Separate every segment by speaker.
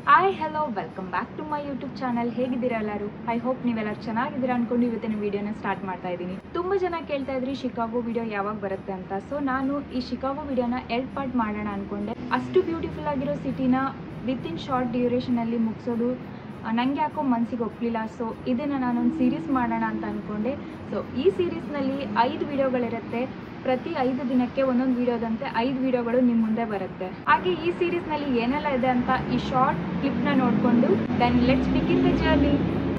Speaker 1: hi hello welcome back to my YouTube channel ಹೇಗಿದ್ದೀರಾ ಎಲ್ಲರೂ I hope ನೀವೆಲ್ಲ ಚೆನ್ನಾಗಿದ್ದೀರಾ ಅನ್ಕೊಂಡು ಇವತ್ತಿನ ವಿಡಿಯೋನ ಸ್ಟಾರ್ಟ್ ಮಾಡ್ತಾ ಇದ್ದೀನಿ ತುಂಬ ಜನ ಕೇಳ್ತಾ ಇದ್ರಿ ಶಿಕಾಗೋ ವಿಡಿಯೋ ಯಾವಾಗ ಬರುತ್ತೆ ಅಂತ ಸೊ ನಾನು ಈ ಶಿಕಾಗೋ ವಿಡಿಯೋನ ಎರಡು ಪಾರ್ಟ್ ಮಾಡೋಣ ಅನ್ಕೊಂಡೆ ಅಷ್ಟು ಬ್ಯೂಟಿಫುಲ್ ಆಗಿರೋ ಸಿಟಿನ ವಿತ್ ಇನ್ ಶಾರ್ಟ್ ಡ್ಯೂರೇಷನಲ್ಲಿ ಮುಗಿಸೋದು ನನಗೆ ಯಾಕೋ ಮನಸ್ಸಿಗೆ ಒಪ್ಪಲಿಲ್ಲ ಸೊ ಇದನ್ನು ನಾನೊಂದು ಸೀರೀಸ್ ಮಾಡೋಣ ಅಂತ ಅಂದ್ಕೊಂಡೆ ಸೊ ಈ ಸೀರೀಸ್ನಲ್ಲಿ ಐದು ವಿಡಿಯೋಗಳಿರುತ್ತೆ ಪ್ರತಿ ಐದು ದಿನಕ್ಕೆ ಒಂದೊಂದು ವಿಡಿಯೋದಂತೆ ಐದು ವಿಡಿಯೋಗಳು ನಿಮ್ಮ ಮುಂದೆ ಬರುತ್ತೆ ಹಾಗೆ ಈ ಸೀರೀಸ್ನಲ್ಲಿ ಏನೆಲ್ಲ ಇದೆ ಅಂತ ಈ ಶಾರ್ಟ್ ಕ್ಲಿಪ್ನ ನೋಡಿಕೊಂಡು then let's begin the journey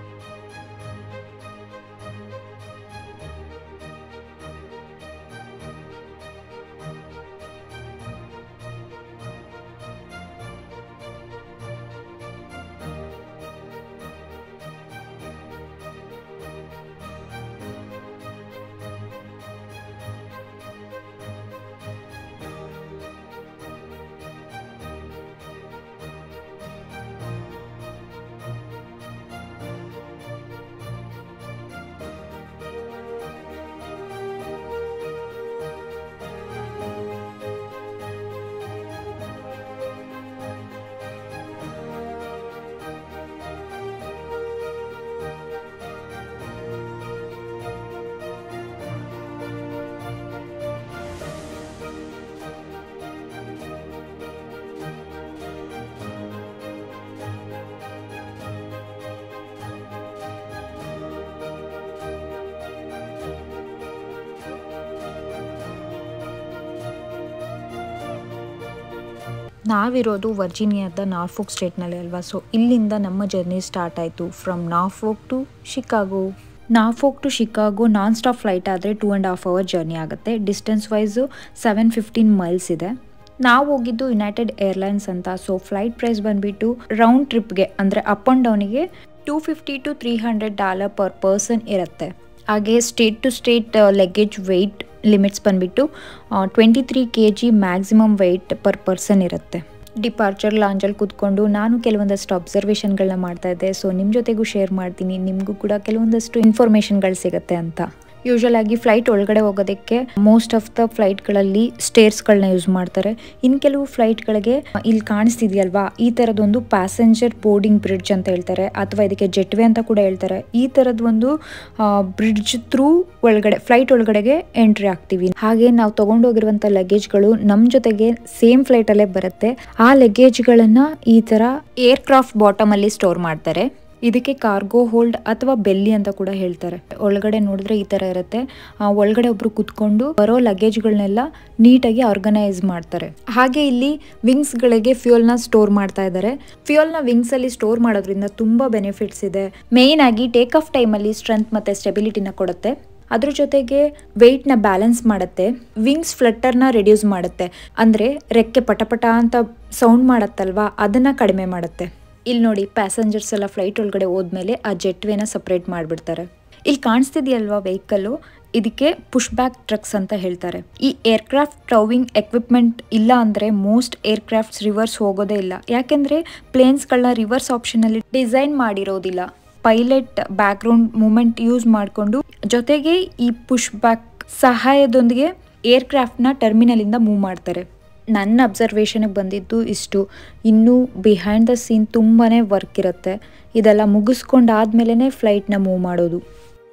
Speaker 2: ನಾವಿರೋದು ವರ್ಜಿನಿಯಾದ ನಾರ್ಫೋಕ್ ಸ್ಟೇಟ್ನಲ್ಲಿ ಅಲ್ವಾ ಸೊ ಇಲ್ಲಿಂದ ನಮ್ಮ ಜರ್ನಿ ಸ್ಟಾರ್ಟ್ ಆಯಿತು from Norfolk to Chicago Norfolk to Chicago non stop flight ಆದರೆ two and half hour journey ಆಗುತ್ತೆ distance wise seven fifteen miles ಇದೆ ನಾವು ಹೋಗಿದ್ದು ಯುನೈಟೆಡ್ ಏರ್ಲೈನ್ಸ್ ಅಂತ ಸೊ ಫ್ಲೈಟ್ ಪ್ರೈಸ್ ಬಂದುಬಿಟ್ಟು ರೌಂಡ್ ಟ್ರಿಪ್ಗೆ ಅಂದರೆ ಅಪ್ ಆ್ಯಂಡ್ ಡೌನಿಗೆ two fifty to three hundred dollar per person ಇರುತ್ತೆ ಹಾಗೆ state to state luggage weight limits ಬಂದುಬಿಟ್ಟು twenty three K G maximum weight per person ಇರುತ್ತೆ ಡಿಪಾರ್ಚರ್ ಲಾಂಜಲ್ಲಿ ಕೂತ್ಕೊಂಡು ನಾನು ಕೆಲವೊಂದಷ್ಟು ಅಬ್ಸರ್ವೇಷನ್ಗಳನ್ನ ಮಾಡ್ತಾ ಇದ್ದೆ ಸೊ ನಿಮ್ಮ ಜೊತೆಗೂ ಶೇರ್ ಮಾಡ್ತೀನಿ ನಿಮಗೂ ಕೂಡ ಕೆಲವೊಂದಷ್ಟು ಇನ್ಫಾರ್ಮೇಷನ್ಗಳು ಸಿಗುತ್ತೆ ಅಂತ ಯೂಶಲ್ ಆಗಿ ಫ್ಲೈಟ್ ಒಳಗಡೆ ಹೋಗೋದಕ್ಕೆ ಮೋಸ್ಟ್ ಆಫ್ ದ ಫ್ಲೈಟ್ಗಳಲ್ಲಿ ಸ್ಟೇರ್ಸ್ಗಳನ್ನ ಯೂಸ್ ಮಾಡ್ತಾರೆ ಇನ್ನು ಕೆಲವು ಫ್ಲೈಟ್ಗಳಿಗೆ ಇಲ್ಲಿ ಕಾಣಿಸ್ತಿದೆಯಲ್ವಾ ಈ ಥರದೊಂದು ಪ್ಯಾಸೆಂಜರ್ ಬೋರ್ಡಿಂಗ್ ಬ್ರಿಡ್ಜ್ ಅಂತ ಹೇಳ್ತಾರೆ ಅಥವಾ ಇದಕ್ಕೆ ಜೆಟ್ವೇ ಅಂತ ಕೂಡ ಹೇಳ್ತಾರೆ ಈ ಥರದ್ದು ಒಂದು ಬ್ರಿಡ್ಜ್ ಥ್ರೂ ಒಳಗಡೆ ಫ್ಲೈಟ್ ಒಳಗಡೆಗೆ ಎಂಟ್ರಿ ಆಗ್ತೀವಿ ಹಾಗೆ ನಾವು ತೊಗೊಂಡೋಗಿರುವಂಥ ಲಗೇಜ್ಗಳು ನಮ್ಮ ಜೊತೆಗೆ ಸೇಮ್ ಫ್ಲೈಟಲ್ಲೇ ಬರುತ್ತೆ ಆ ಲಗೇಜ್ಗಳನ್ನು ಈ ಥರ ಏರ್ಕ್ರಾಫ್ಟ್ ಬಾಟಮಲ್ಲಿ ಸ್ಟೋರ್ ಮಾಡ್ತಾರೆ ಇದಕ್ಕೆ ಕಾರ್ಗೋ ಹೋಲ್ಡ್ ಅಥವಾ ಬೆಲ್ಲಿ ಅಂತ ಕೂಡ ಹೇಳ್ತಾರೆ ಒಳಗಡೆ ನೋಡಿದ್ರೆ ಈ ತರ ಇರುತ್ತೆ ಆ ಒಳಗಡೆ ಒಬ್ರು ಕುತ್ಕೊಂಡು ಬರೋ ಲಗೇಜ್ಗಳನ್ನೆಲ್ಲ ನೀಟಾಗಿ ಆರ್ಗನೈಸ್ ಮಾಡ್ತಾರೆ ಹಾಗೆ ಇಲ್ಲಿ ವಿಂಗ್ಸ್ ಗಳಿಗೆ ಫ್ಯೂಯಲ್ ನ ಸ್ಟೋರ್ ಮಾಡ್ತಾ ಇದ್ದಾರೆ ಫ್ಯೂಯಲ್ ನ ವಿಂಗ್ಸ್ ಅಲ್ಲಿ ಸ್ಟೋರ್ ಮಾಡೋದ್ರಿಂದ ತುಂಬಾ ಬೆನಿಫಿಟ್ಸ್ ಇದೆ ಮೇನ್ ಆಗಿ ಟೇಕ್ ಆಫ್ ಟೈಮ್ ಅಲ್ಲಿ ಸ್ಟ್ರೆಂತ್ ಮತ್ತೆ ಸ್ಟೆಬಿಲಿಟಿನ ಕೊಡುತ್ತೆ ಅದ್ರ ಜೊತೆಗೆ ವೆಯ್ಟ್ನ ಬ್ಯಾಲೆನ್ಸ್ ಮಾಡುತ್ತೆ ವಿಂಗ್ಸ್ ಫ್ಲಟ್ಟರ್ನ ರಿಡ್ಯೂಸ್ ಮಾಡುತ್ತೆ ಅಂದರೆ ರೆಕ್ಕೆ ಪಟಪಟ ಅಂತ ಸೌಂಡ್ ಮಾಡತ್ತಲ್ವಾ ಅದನ್ನು ಕಡಿಮೆ ಮಾಡುತ್ತೆ ಇಲ್ಲಿ ನೋಡಿ ಪ್ಯಾಸೆಂಜರ್ಸ್ ಎಲ್ಲ ಫ್ಲೈಟ್ ಒಳಗಡೆ ಹೋದ್ಮೇಲೆ ಆ ಜೆಟ್ವೇನ ಸಪ್ರೇಟ್ ಮಾಡಿಬಿಡ್ತಾರೆ ಇಲ್ಲಿ ಕಾಣಿಸ್ತಿದೆಯಲ್ವಾ ವೆಹಿಕಲ್ಲು ಇದಕ್ಕೆ ಪುಷ್ ಬ್ಯಾಕ್ ಟ್ರಕ್ಸ್ ಅಂತ ಹೇಳ್ತಾರೆ ಈ ಏರ್ಕ್ರಾಫ್ಟ್ ಟ್ರವಿಂಗ್ ಎಕ್ವಿಪ್ಮೆಂಟ್ ಇಲ್ಲ ಅಂದರೆ ಮೋಸ್ಟ್ ಏರ್ಕ್ರಾಫ್ಟ್ಸ್ ರಿವರ್ಸ್ ಹೋಗೋದೇ ಇಲ್ಲ ಯಾಕೆಂದರೆ ಪ್ಲೇನ್ಸ್ಗಳನ್ನ ರಿವರ್ಸ್ ಆಪ್ಷನಲ್ಲಿ ಡಿಸೈನ್ ಮಾಡಿರೋದಿಲ್ಲ ಪೈಲಟ್ ಬ್ಯಾಕ್ಗ್ರೌಂಡ್ ಮೂಮೆಂಟ್ ಯೂಸ್ ಮಾಡಿಕೊಂಡು ಜೊತೆಗೆ ಈ ಪುಷ್ ಬ್ಯಾಕ್ ಸಹಾಯದೊಂದಿಗೆ ಏರ್ಕ್ರಾಫ್ಟ್ನ ಟರ್ಮಿನಲಿಂದ ಮೂವ್ ಮಾಡ್ತಾರೆ ನನ್ನ ಅಬ್ಸರ್ವೇಷನ್ಗೆ ಬಂದಿದ್ದು ಇಷ್ಟು ಇನ್ನೂ ಬಿಹೈಂಡ್ ದ ಸೀನ್ ತುಂಬಾ ವರ್ಕ್ ಇರುತ್ತೆ ಇದೆಲ್ಲ ಮುಗಿಸ್ಕೊಂಡಾದ್ಮೇಲೆ ಫ್ಲೈಟ್ನ ಮೂವ್ ಮಾಡೋದು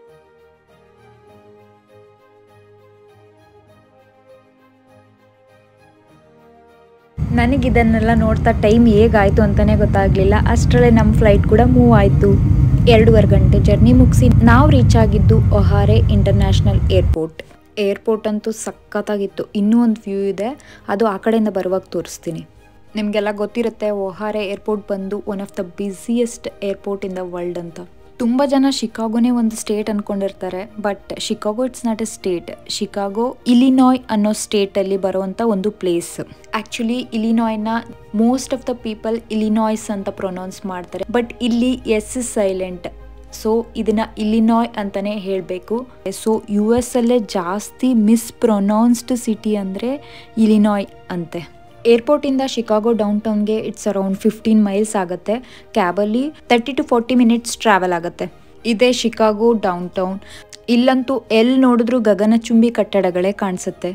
Speaker 2: ನನಗಿದನ್ನೆಲ್ಲ ನೋಡ್ತಾ ಟೈಮ್ ಹೇಗಾಯಿತು ಅಂತಲೇ ಗೊತ್ತಾಗಲಿಲ್ಲ ಅಷ್ಟರಲ್ಲೇ ನಮ್ಮ ಫ್ಲೈಟ್ ಕೂಡ ಮೂವ್ ಆಯಿತು ಎರಡೂವರೆ ಗಂಟೆ ಜರ್ನಿ ಮುಗಿಸಿ ನಾವು ರೀಚ್ ಆಗಿದ್ದು ಒಹಾರೆ ಇಂಟರ್ನ್ಯಾಷನಲ್ ಏರ್ಪೋರ್ಟ್ ಏರ್ಪೋರ್ಟ್ ಅಂತೂ ಸಖತ್ತಾಗಿತ್ತು ಇನ್ನೂ ಒಂದು ವ್ಯೂ ಇದೆ ಅದು ಆ ಕಡೆಯಿಂದ ಬರುವಾಗ ತೋರಿಸ್ತೀನಿ ನಿಮಗೆಲ್ಲ ಗೊತ್ತಿರುತ್ತೆ ಒಹಾರೆ ಏರ್ಪೋರ್ಟ್ ಬಂದು one of the busiest airport in the world ಅಂತ ತುಂಬ ಜನ ಶಿಕಾಗೋನೇ ಒಂದು ಸ್ಟೇಟ್ ಅನ್ಕೊಂಡಿರ್ತಾರೆ but Chicago it's not a state Chicago Illinois ಅನ್ನೋ ಸ್ಟೇಟಲ್ಲಿ ಬರುವಂಥ ಒಂದು ಪ್ಲೇಸ್ ಆ್ಯಕ್ಚುಲಿ ಇಲಿನಾಯ್ನ most of the people Illinois ಅಂತ ಪ್ರೊನೌನ್ಸ್ ಮಾಡ್ತಾರೆ ಬಟ್ ಇಲ್ಲಿ ಎಸ್ ಸೈಲೆಂಟ್ ಸೊ ಇದನ್ನ ಇಲಿನಾಯ್ ಅಂತಾನೆ ಹೇಳಬೇಕು ಸೊ ಯು ಎಸ್ ಅಲ್ಲೇ ಜಾಸ್ತಿ ಮಿಸ್ಪ್ರೊನೌನ್ಸ್ಡ್ ಸಿಟಿ ಅಂದರೆ ಇಲಿನಾಯ್ ಅಂತೆ ಏರ್ಪೋರ್ಟಿಂದ ಶಿಕಾಗೋ ಡೌನ್ ಟೌನ್ಗೆ ಇಟ್ಸ್ ಅರೌಂಡ್ ಫಿಫ್ಟೀನ್ ಮೈಲ್ಸ್ ಆಗುತ್ತೆ ಕ್ಯಾಬಲ್ಲಿ thirty to forty minutes travel ಆಗುತ್ತೆ ಇದೇ ಶಿಕಾಗೋ ಡೌನ್ ಟೌನ್ ಇಲ್ಲಂತೂ ಎಲ್ಲಿ ನೋಡಿದ್ರೂ ಗಗನಚುಂಬಿ ಕಟ್ಟಡಗಳೇ ಕಾಣಿಸುತ್ತೆ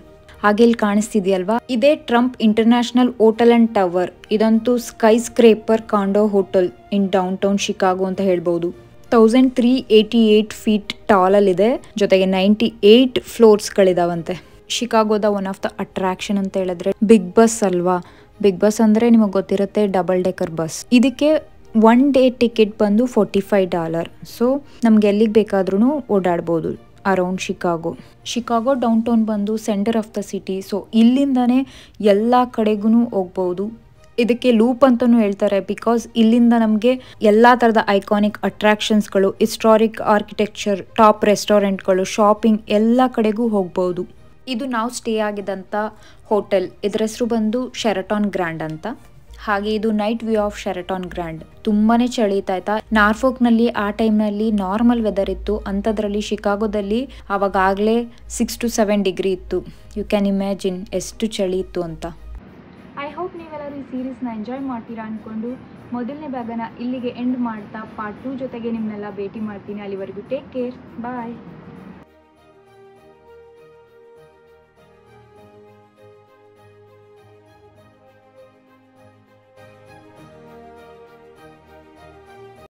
Speaker 2: ಹಾಗೆ ಇಲ್ಲಿ ಕಾಣಿಸ್ತಿದೆಯಲ್ವಾ ಇದೇ Trump international hotel and tower ಇದಂತೂ skyscraper condo hotel in downtown Chicago ಅಂತ ಹೇಳ್ಬೋದು thousand three eighty eight feet ಟಾಲಲ್ಲಿದೆ ಜೊತೆಗೆ ನೈಂಟಿ ಏಯ್ಟ್ ಫ್ಲೋರ್ಸ್ಗಳಿದಾವಂತೆ ಶಿಕಾಗೋದ ಒನ್ ಆಫ್ ದ ಅಟ್ರಾಕ್ಷನ್ ಅಂತ ಹೇಳಿದ್ರೆ ಬಿಗ್ ಬಸ್ ಅಲ್ವಾ ಬಿಗ್ ಬಸ್ ಅಂದರೆ ನಿಮಗೆ ಗೊತ್ತಿರುತ್ತೆ ಡಬಲ್ ಡೆಕರ್ ಬಸ್ ಇದಕ್ಕೆ ಒನ್ ಡೇ ಟಿಕೆಟ್ ಬಂದು ಫೋರ್ಟಿ ಫೈವ್ ಡಾಲರ್ ಸೊ ನಮ್ಗೆ ಎಲ್ಲಿಗೆ ಬೇಕಾದ್ರೂ ಓಡಾಡ್ಬೋದು around Chicago Chicago downtown ಬಂದು centre of the city so ಇಲ್ಲಿಂದನೇ ಎಲ್ಲ ಕಡೆಗೂ ಹೋಗ್ಬೋದು ಇದಕ್ಕೆ ಲೂಪ್ ಅಂತಲೂ ಹೇಳ್ತಾರೆ ಬಿಕಾಸ್ ಇಲ್ಲಿಂದ ನಮಗೆ ಎಲ್ಲ ಥರದ ಐಕಾನಿಕ್ ಅಟ್ರಾಕ್ಷನ್ಸ್ಗಳು ಹಿಸ್ಟಾರಿಕ್ ಆರ್ಕಿಟೆಕ್ಚರ್ ಟಾಪ್ ರೆಸ್ಟೋರೆಂಟ್ಗಳು ಶಾಪಿಂಗ್ ಎಲ್ಲ ಕಡೆಗೂ ಹೋಗ್ಬೋದು ಇದು ನಾವು ಸ್ಟೇ ಆಗಿದ್ದಂಥ ಹೋಟೆಲ್ ಇದರ ಹೆಸರು ಬಂದು ಶೆರಟಾನ್ ಗ್ರ್ಯಾಂಡ್ ಅಂತ ಹಾಗೆ ಇದು night view of Sheraton grand ತುಂಬಾನೇ ಚಳಿ ಇತ್ತಾಯ್ತಾ ನಾರ್ಫೋಕ್ನಲ್ಲಿ ಆ ಟೈಮ್ನಲ್ಲಿ ನಾರ್ಮಲ್ ವೆದರ್ ಇತ್ತು ಅಂಥದ್ರಲ್ಲಿ ಶಿಕಾಗೋದಲ್ಲಿ ಅವಾಗಲೇ ಸಿಕ್ಸ್ ಟು ಸೆವೆನ್ ಡಿಗ್ರಿ ಇತ್ತು ಯು ಕ್ಯಾನ್ ಇಮ್ಯಾಜಿನ್ ಎಷ್ಟು ಚಳಿ ಇತ್ತು ಅಂತ
Speaker 1: ಐ ಹೋಪ್ ನೀವೆಲ್ಲರೂ ಈ ಸೀರೀಸ್ನ ಎಂಜಾಯ್ ಮಾಡ್ತೀರಾ ಅಂದ್ಕೊಂಡು ಮೊದಲನೇ ಭಾಗನ ಇಲ್ಲಿಗೆ ಎಂಡ್ ಮಾಡ್ತಾ ಪಾರ್ಟ್ ಟೂ ಜೊತೆಗೆ ನಿಮ್ಮನ್ನೆಲ್ಲ ಭೇಟಿ ಮಾಡ್ತೀನಿ ಅಲ್ಲಿವರೆಗೂ ಟೇಕ್ ಕೇರ್ ಬಾಯ್